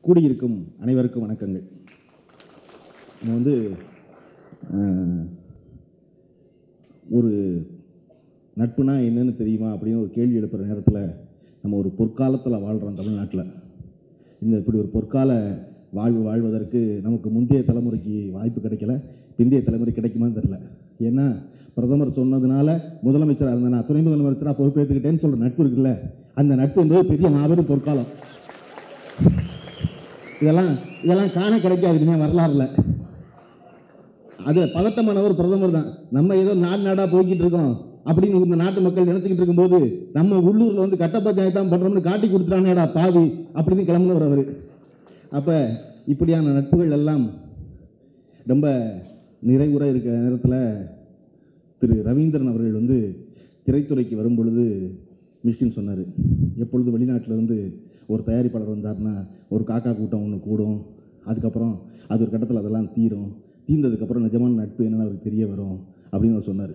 கூடியிருக்கும் அனைவருக்கும் வணக்கங்கள் நம்ம வந்து அஹ், ஒரு நட்புனா என்னன்னு தெரியுமா அப்படின்னு ஒரு கேள்வி எழுப்புகிற நேரத்தில் நம்ம ஒரு பொற்காலத்தில் வாழ்கிறோம் தமிழ்நாட்டில் இந்த இப்படி ஒரு பொற்கால வாழ்வு வாழ்வதற்கு நமக்கு முந்தைய தலைமுறைக்கு வாய்ப்பு கிடைக்கல பிந்தைய தலைமுறை கிடைக்குமான்னு தெரில ஏன்னா பிரதமர் சொன்னதுனால முதலமைச்சராக இருந்தேன் நான் துணை முதலமைச்சராக பொறுப்பேற்றுக்கிட்டேன்னு சொல்கிற நட்பு இருக்குல்ல அந்த நட்பு என்பது பெரிய மாபெரும் பொற்காலம் இதெல்லாம் இதெல்லாம் காண கிடைக்காது இனிமேல் வரலாறுல அது பதட்டமானவர் பிரதமர் தான் நம்ம ஏதோ நாடு நாடாக போய்கிட்டு இருக்கோம் அப்படின்னு இந்த நாட்டு மக்கள் நினச்சிக்கிட்டு இருக்கும்போது நம்ம உள்ளூரில் வந்து கட்ட பஞ்சாயத்தான் பண்ணுறோம்னு காட்டி கொடுத்துட்டானேடா பாவி அப்படின்னு கிளம்புனவர் அவர் அப்போ இப்படியான நட்புகள் எல்லாம் ரொம்ப நிறைவுற இருக்க நேரத்தில் திரு ரவீந்திரன் அவர்கள் வந்து திரைத்துறைக்கு வரும் பொழுது மிஷ்கின் சொன்னார் எப்பொழுது வெளிநாட்டில் இருந்து ஒரு தயாரிப்பாளர் வந்தார்னா ஒரு காக்கா கூட்டம் ஒன்று கூடும் அதுக்கப்புறம் அது ஒரு கட்டத்தில் அதெல்லாம் தீரும் தீர்ந்ததுக்கப்புறம் நிஜமான நட்பு என்னன்னு அவருக்கு தெரிய வரும் அப்படின்னு அவர் சொன்னார்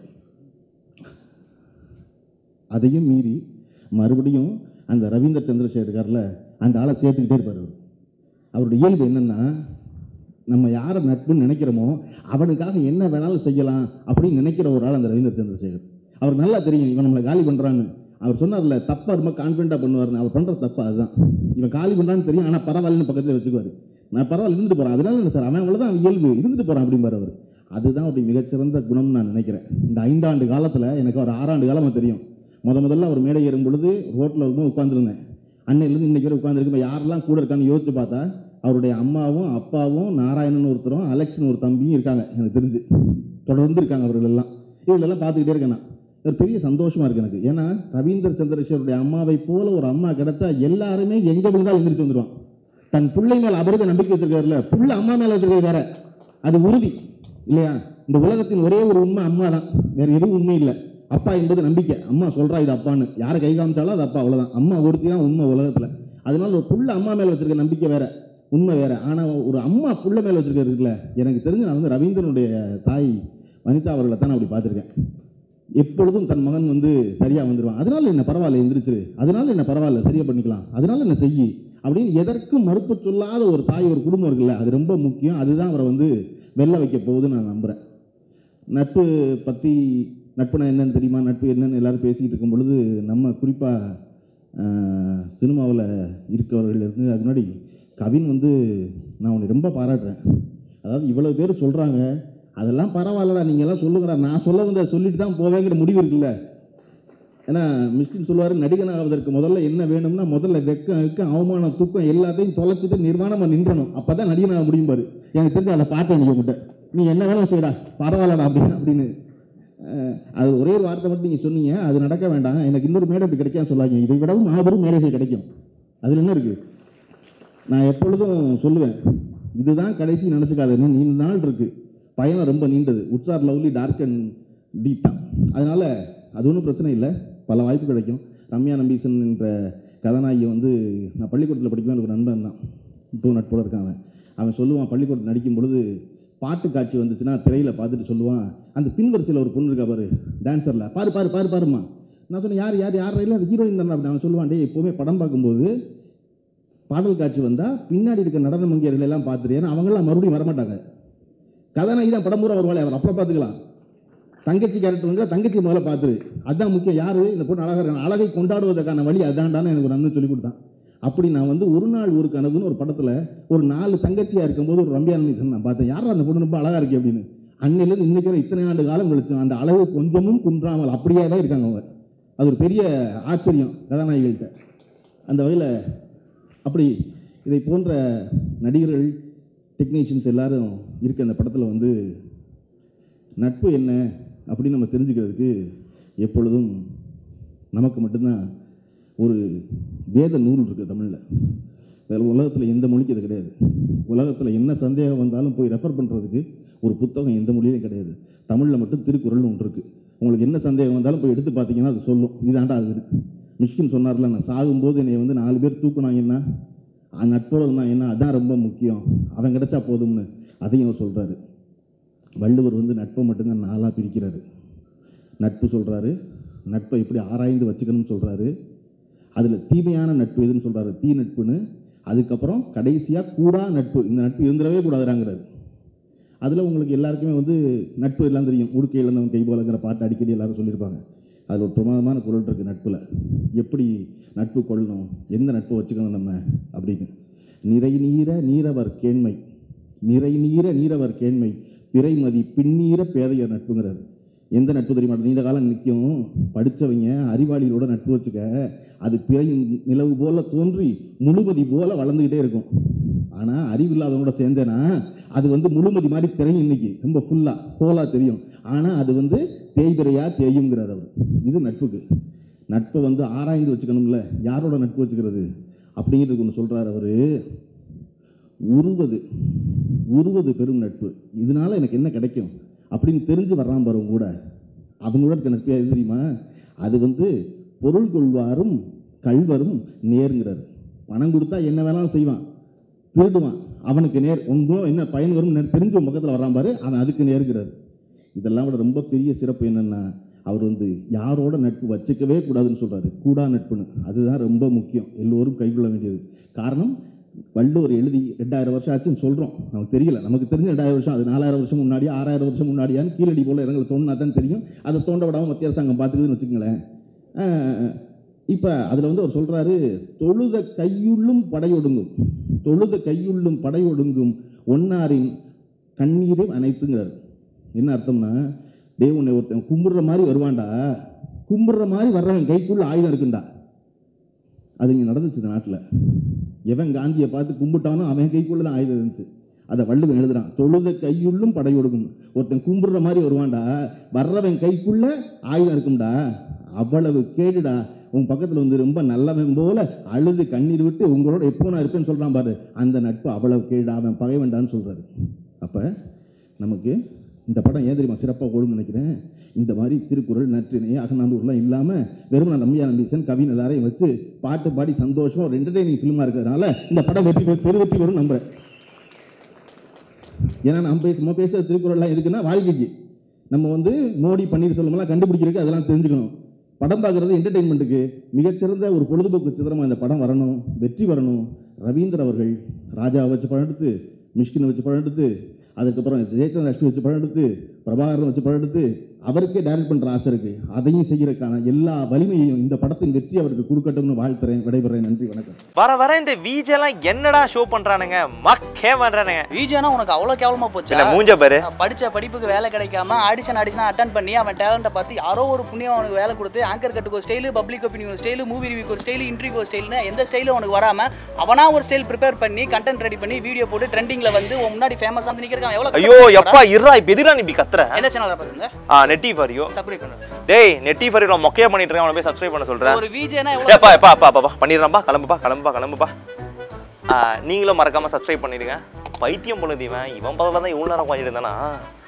அதையும் மீறி மறுபடியும் அந்த ரவீந்தர் சந்திரசேகர் இருக்கார்ல அந்த ஆளை சேர்த்துக்கிட்டே இருப்பார் அவர் அவருடைய இயல்பு என்னென்னா நம்ம யாரை நட்புன்னு நினைக்கிறோமோ அவனுக்காக என்ன வேணாலும் செய்யலாம் அப்படின்னு நினைக்கிற ஒரு ஆள் அந்த ரவீந்திர சந்திரசேகர் அவர் நல்லா தெரியும் இவன் நம்மளை காலி பண்ணுறான்னு அவர் சொன்னார்ல தப்பாக ரொம்ப கான்ஃபிடண்ட்டாக பண்ணுவார்னு அவர் பண்ணுற தப்பு அதுதான் இவன் காலி பண்ணுறான்னு தெரியும் ஆனால் பரவாயில்லன்னு பக்கத்தில் வச்சுக்குவார் நான் பரவாயில்ல இருந்துட்டு போகிறேன் அதனால இல்லை சார் அவன் அவ்வளோதான் அவன் இயல்பு இருந்துட்டு போகிறான் அப்படிம்பார் அவர் அதுதான் அப்படி மிகச்சிறந்த குணம்னு நான் நினைக்கிறேன் இந்த ஐந்தாண்டு காலத்தில் எனக்கு ஒரு ஆறாண்டு காலமாக தெரியும் முத முதல்ல அவர் மேடை ஏறும் பொழுது ரோட்டில் இருக்கும் உட்காந்துருந்தேன் அன்னையிலேருந்து இன்னைக்கு வரை உட்காந்துருக்கு யாரெல்லாம் கூட இருக்கான்னு யோசிச்சு பார்த்தா அவருடைய அம்மாவும் அப்பாவும் நாராயணன் ஒருத்தரும் அலெக்ஸ்னு ஒரு தம்பியும் இருக்காங்க எனக்கு தெரிஞ்சு தொடர்ந்து இருக்காங்க அவர்கள் எல்லாம் இவங்களெல்லாம் பார்த்துக்கிட்டே இருக்கேன் நான் ஒரு பெரிய சந்தோஷமா இருக்கு எனக்கு ஏன்னா ரவீந்திர சந்திரசேகருடைய அம்மாவை போல ஒரு அம்மா கிடைச்சா எல்லாருமே எங்க விழுந்தாலும் எந்திரிச்சு வந்துடுவான் தன் பிள்ளை மேல் அபரித நம்பிக்கை வச்சிருக்காருல்ல புள்ள அம்மா மேல வச்சிருக்கிறது வேற அது உறுதி இல்லையா இந்த உலகத்தின் ஒரே ஒரு உண்மை அம்மா தான் வேற எதுவும் உண்மை இல்லை அப்பா என்பது நம்பிக்கை அம்மா சொல்றா இது அப்பான்னு யாரை கை காமிச்சாலும் அது அப்பா அவ்வளவுதான் அம்மா ஒருத்தி தான் உண்மை உலகத்துல அதனால ஒரு புள்ள அம்மா மேல வச்சிருக்க நம்பிக்கை வேற உண்மை வேற ஆனா ஒரு அம்மா புள்ள மேல வச்சிருக்கிறது இருக்குல்ல எனக்கு தெரிஞ்சு நான் வந்து ரவீந்திரனுடைய தாய் வனிதா அவர்களை தான் நான் அப்படி பார்த்துருக்கேன் எப்பொழுதும் தன் மகன் வந்து சரியா வந்துடுவான் அதனால என்ன பரவாயில்ல எந்திரிச்சிரு அதனால என்ன பரவாயில்ல சரியா பண்ணிக்கலாம் அதனால என்ன செய்யி அப்படின்னு எதற்கும் மறுப்பு சொல்லாத ஒரு தாய் ஒரு குடும்பம் இருக்குல்ல அது ரொம்ப முக்கியம் அதுதான் அவரை வந்து வெல்ல வைக்க போகுதுன்னு நான் நம்புகிறேன் நட்பு பற்றி நட்புனா என்னன்னு தெரியுமா நட்பு என்னன்னு எல்லாரும் பேசிக்கிட்டு இருக்கும் பொழுது நம்ம குறிப்பாக சினிமாவில் இருக்கவர்கள் இருந்து அதுக்கு முன்னாடி கவின் வந்து நான் உன்னை ரொம்ப பாராட்டுறேன் அதாவது இவ்வளோ பேர் சொல்கிறாங்க அதெல்லாம் பரவாயில்லடா நீங்கள்லாம் சொல்லுங்கடா நான் சொல்ல வந்த சொல்லிட்டு தான் போவேங்கிற முடிவு இருக்குல்ல ஏன்னா மிஸ்கின் சொல்லுவார் நடிகன் ஆவதற்கு முதல்ல என்ன வேணும்னா முதல்ல வெக்கம் வெக்கம் அவமானம் தூக்கம் எல்லாத்தையும் தொலைச்சிட்டு நிர்வாணமாக நின்றணும் அப்போ தான் நடிகன் ஆக முடியும் பாரு எனக்கு தெரிஞ்சு அதை பார்த்தேன் நீ உங்ககிட்ட நீ என்ன வேணும் செய்யடா பரவாயில்லடா அப்படின்னு அப்படின்னு அஹ், அது ஒரே ஒரு வார்த்தை மட்டும் நீங்கள் சொன்னீங்க அது நடக்க வேண்டாம் எனக்கு இன்னொரு மேடை அப்படி கிடைக்கான்னு சொல்லாங்க இதை விடவும் மாபெரும் மேடைகள் கிடைக்கும் அதில் என்ன இருக்குது நான் எப்பொழுதும் சொல்லுவேன் இதுதான் கடைசி நினச்சிக்காத இன்னும் நீண்ட நாள் இருக்குது பயணம் ரொம்ப நீண்டது woods are lovely dark and deep தான் அதனால் அது ஒன்றும் பிரச்சனை இல்லை பல வாய்ப்பு கிடைக்கும் ரம்யா நம்பீசன் என்ற கதாநாயகி வந்து நான் பள்ளிக்கூடத்தில் படிக்கும்போது எனக்கு ஒரு நண்பன் தான் இப்போ நட்போட இருக்காங்க அவன் சொல்லுவான் பள்ளிக்கூடத்தில் நடிக்கும் பொழுது பாட்டு காட்சி வந்துச்சுன்னா திரையில் பார்த்துட்டு சொல்லுவான் அந்த பின்வரிசையில் ஒரு பொண்ணு இருக்கா பாரு டான்ஸரில் பாரு பாரு பாரு பாருமா நான் சொன்னேன் யார் யார் யார் இல்லை அது ஹீரோயின் தானே அப்படி அவன் சொல்லுவான் டேய் எப்போவுமே படம் பார்க்கும்போது பாடல் காட்சி வந்தால் பின்னாடி இருக்க நடன மங்கையர்கள் எல்லாம் பார்த்துட்டு ஏன்னா அவங்களாம் மறுபடியும் வரமாட்டாங்க கதாநாயகி தான் படம் பூரா வருவாளே அவர் அப்புறம் பார்த்துக்கலாம் தங்கச்சி கேரக்டர் வந்து தங்கச்சி முதல்ல பார்த்துரு அதான் முக்கியம் யார் இந்த பொண்ணு அழகாக இருக்காங்க அழகை கொண்டாடுவதற்கான வழி அதான்டான்னு எனக்கு ஒரு அண்ணன் சொல்லி கொடுத்தான் அப்படி நான் வந்து ஒரு நாள் ஒரு கனவுன்னு ஒரு படத்தில் ஒரு நாலு தங்கச்சியாக இருக்கும்போது ஒரு ரம்யா நீசன் நான் பார்த்தேன் யார் அந்த பொண்ணு ரொம்ப அழகாக இருக்கு அப்படின்னு அன்னையிலேருந்து இன்னைக்கு வரை இத்தனை ஆண்டு காலம் கழிச்சு அந்த அளவு கொஞ்சமும் குன்றாமல் அப்படியே தான் இருக்காங்க அவங்க அது ஒரு பெரிய ஆச்சரியம் கதாநாயகிகள்கிட்ட அந்த வகையில் அப்படி இதை போன்ற நடிகர்கள் டெக்னீஷியன்ஸ் எல்லாரும் இருக்க அந்த படத்தில் வந்து நட்பு என்ன அப்படின்னு நம்ம தெரிஞ்சுக்கிறதுக்கு எப்பொழுதும் நமக்கு மட்டும்தான் ஒரு வேத நூல் இருக்குது தமிழில் வேறு உலகத்தில் எந்த மொழிக்கு அது கிடையாது உலகத்தில் என்ன சந்தேகம் வந்தாலும் போய் ரெஃபர் பண்ணுறதுக்கு ஒரு புத்தகம் எந்த மொழியிலும் கிடையாது தமிழில் மட்டும் திருக்குறள்னு ஒன்று இருக்குது உங்களுக்கு என்ன சந்தேகம் வந்தாலும் போய் எடுத்து பார்த்தீங்கன்னா அது சொல்லும் இதாண்டா அதுன்னு மிஷ்கின் சொன்னார்ல நான் சாகும்போது என்னை வந்து நாலு பேர் தூக்குனாங்கன்னா அந்த நட்போடு இருந்தால் என்ன அதான் ரொம்ப முக்கியம் அவன் கிடைச்சா போதும்னு அதையும் அவர் சொல்கிறாரு வள்ளுவர் வந்து நட்பை மட்டும்தான் நாளாக பிரிக்கிறாரு நட்பு சொல்கிறாரு நட்பை எப்படி ஆராய்ந்து வச்சுக்கணும்னு சொல்கிறாரு அதில் தீமையான நட்பு எதுன்னு சொல்கிறாரு தீ நட்புன்னு அதுக்கப்புறம் கடைசியாக கூடா நட்பு இந்த நட்பு இருந்துடவே கூடாதுறாங்கிறாரு அதில் உங்களுக்கு எல்லாருக்குமே வந்து நட்பு எல்லாம் தெரியும் உடுக்கை இழந்தவன் கை போலங்கிற பாட்டு அடிக்கடி எல்லாரும் சொல்லியிருப்பாங்க அதில் ஒரு பிரமாதமான குரல் இருக்குது நட்பில் எப்படி நட்பு கொள்ளணும் எந்த நட்பை வச்சுக்கணும் நம்ம அப்படின்னு நிறை நீர நீரவர் கேண்மை நிறை நீர நீரவர் கேண்மை பிறைமதி பின்னீர பேதையர் நட்புங்கிறாரு எந்த நட்பு தெரியுமா நீண்ட காலம் நிற்கும் படித்தவங்க அறிவாளிகளோட நட்பு வச்சுக்க அது பிறை நிலவு போல தோன்றி முழுமதி போல வளர்ந்துக்கிட்டே இருக்கும் ஆனால் அறிவில்லாதவனோட சேர்ந்தேன்னா அது வந்து முழுமதி மாதிரி தெரியும் இன்னைக்கு ரொம்ப ஃபுல்லாக ஹோலாக தெரியும் ஆனால் அது வந்து தேய்பிரையாக தேயுங்கிறார் அவர் இது நட்புக்கு நட்பை வந்து ஆராய்ந்து வச்சுக்கணும்ல யாரோட நட்பு வச்சுக்கிறது அப்படிங்கிறதுக்கு ஒன்று சொல்கிறார் அவர் உருவது உருவது பெரும் நட்பு இதனால எனக்கு என்ன கிடைக்கும் அப்படின்னு தெரிஞ்சு வர்றான் பாருங்க கூட அவங்களோட இருக்க நட்பு எது தெரியுமா அது வந்து பொருள் கொள்வாரும் கல்வரும் நேருங்கிறார் பணம் கொடுத்தா என்ன வேணாலும் செய்வான் திருடுவான் அவனுக்கு நேர் ஒன்றும் என்ன பயன் வரும் நேர் தெரிஞ்ச பக்கத்தில் வர்றான் பாரு அவன் அதுக்கு நேருங்கிறார் இதெல்லாம் விட ரொம்ப பெரிய சிறப்பு என்னென்னா அவர் வந்து யாரோட நட்பு வச்சுக்கவே கூடாதுன்னு சொல்கிறாரு கூடா நட்புன்னு அதுதான் ரொம்ப முக்கியம் எல்லோரும் கைக்கொள்ள வேண்டியது காரணம் வள்ளுவர் எழுதி ரெண்டாயிரம் வருஷம் ஆச்சுன்னு சொல்கிறோம் நமக்கு தெரியல நமக்கு தெரிஞ்ச ரெண்டாயிரம் வருஷம் அது நாலாயிரம் வருஷம் முன்னாடியா ஆறாயிரம் வருஷம் முன்னாடியான்னு கீழடி போல இடங்களை தோண்டினா தான் தெரியும் அதை தோண்ட விடாமல் மத்திய அரசாங்கம் பார்த்துக்குதுன்னு வச்சுக்கோங்களேன் இப்போ அதில் வந்து அவர் சொல்கிறாரு தொழுத கையுள்ளும் படையொடுங்கும் தொழுத கையுள்ளும் படையொடுங்கும் ஒன்னாரின் கண்ணீரை அனைத்துங்கிறார் என்ன அர்த்தம்னா டே உன்னை ஒருத்தன் கும்பிடுற மாதிரி வருவான்டா கும்பிடுற மாதிரி வர்றவன் கைக்குள்ள ஆயுதம் இருக்குண்டா அது இங்கே நடந்துச்சு இந்த நாட்டில் எவன் காந்தியை பார்த்து கும்பிட்டானோ அவன் கைக்குள்ள தான் ஆயுதம் இருந்துச்சு அதை வள்ளுவன் எழுதுறான் தொழுத கையுள்ளும் படையொடுக்கும் ஒருத்தன் கும்பிடுற மாதிரி வருவான்டா வர்றவன் கைக்குள்ள ஆயுதம் இருக்கும்டா அவ்வளவு கேடுடா உன் பக்கத்தில் வந்து ரொம்ப நல்லவன் போல அழுது கண்ணீர் விட்டு உங்களோட எப்போ நான் இருப்பேன்னு சொல்கிறான் பாரு அந்த நட்பு அவ்வளவு கேடுடா அவன் பகை வேண்டான்னு சொல்கிறாரு அப்போ நமக்கு இந்த படம் ஏன் தெரியுமா சிறப்பாக ஓடும்னு நினைக்கிறேன் இந்த மாதிரி திருக்குறள் நற்றினை அகநானூர்லாம் இல்லாமல் வெறும் நான் நம்பியா நம்பீசன் கவின் எல்லாரையும் வச்சு பாட்டு பாடி சந்தோஷமாக ஒரு என்டர்டெய்னிங் ஃபிலிமாக இருக்கிறதுனால இந்த படம் வெற்றி பெறு- பெரு வெற்றி பெறும் நம்புறேன் ஏன்னா நம்ம பேச நம்ம பேசுகிற திருக்குறள்லாம் எதுக்குன்னா வாழ்க்கைக்கு நம்ம வந்து மோடி பன்னீர்செல்வம்லாம் கண்டுபிடிக்கிறதுக்கு அதெல்லாம் தெரிஞ்சுக்கணும் படம் பார்க்குறது என்டர்டெயின்மெண்ட்டுக்கு மிகச்சிறந்த ஒரு பொழுதுபோக்கு சித்திரமாக இந்த படம் வரணும் வெற்றி வரணும் ரவீந்தர் அவர்கள் ராஜாவை வச்சு படம் எடுத்து மிஷ்கினை வச்சு படம் எடுத்து அதுக்கப்புறம் ஜெயச்சந்திர அஷ்டி வச்சு படம் எடுத்து பிரபாகரன் வச்சு படம் எடுத்து அவருக்கே டைரக்ட் பண்ணுற ஆசை இருக்குது அதையும் செய்யறதுக்கான எல்லா வலிமையையும் இந்த படத்தின் வெற்றி அவருக்கு கொடுக்கட்டும்னு வாழ்த்துறேன் விடைபெறேன் நன்றி வணக்கம் வர வர இந்த விஜெல்லாம் என்னடா ஷோ பண்றானுங்க மக்கே பண்றானுங்க விஜயனா உனக்கு அவ்வளோ கேவலமா போச்சு என்ன மூஞ்ச பாரு நான் படிச்ச படிப்புக்கு வேலை கிடைக்காம ஆடிஷன் ஆடிஷன் அட்டன் பண்ணி அவன் டேலண்ட்டை பார்த்து யாரோ ஒரு புண்ணியம் அவனுக்கு வேலை கொடுத்து ஆங்கர் கட்டுக்கு ஒரு ஸ்டைலு பப்ளிக் ஒப்பீனியன் ஒரு ஸ்டைலு மூவி ரிவ்யூக்கு ஒரு ஸ்டைலு இன்டர்வியூ ஒரு ஸ்டைல்னு எந்த ஸ்டைலும் அவனுக்கு வராம அவனா ஒரு ஸ்டைல் ப்ரிப்பேர் பண்ணி கண்டென்ட் ரெடி பண்ணி வீடியோ போட்டு ட்ரெண்டிங்ல வந்து உன் முன்னாடி ஃபேமஸ் வந்து நிக்கிறக்கான் எவ்வளவு ஐயோ எப்பா இருடா இப்ப எதிரா நீ இப்படி கத்துற எந்த சேனல்ல பாருங்க ஆ நெட்டி ஃபாரியோ சப்ஸ்கிரைப் பண்ணு டேய் நெட்டி ஃபாரியோ மொக்கையா பண்ணிட்டு இருக்கேன் அவனை போய் சப்ஸ்கிரைப் பண்ண சொல்றேன் ஒரு விஜயனா ஏப்பா எவ்வளவு எப்பா அப்பா அப்பா பண்ணிடுறான்பா கிளம்புப்பா கிளம்புப்பா கிளம்புப்பா ஆ, நீங்களும் மறக்காம சப்ஸ்கிரைப் பண்ணிடுங்க பைத்தியம் பண்ணுது இவன் இவன் பதிலாக தான் இவ்வளோ நேரம் உட்காந்துட்டு இருந்தானா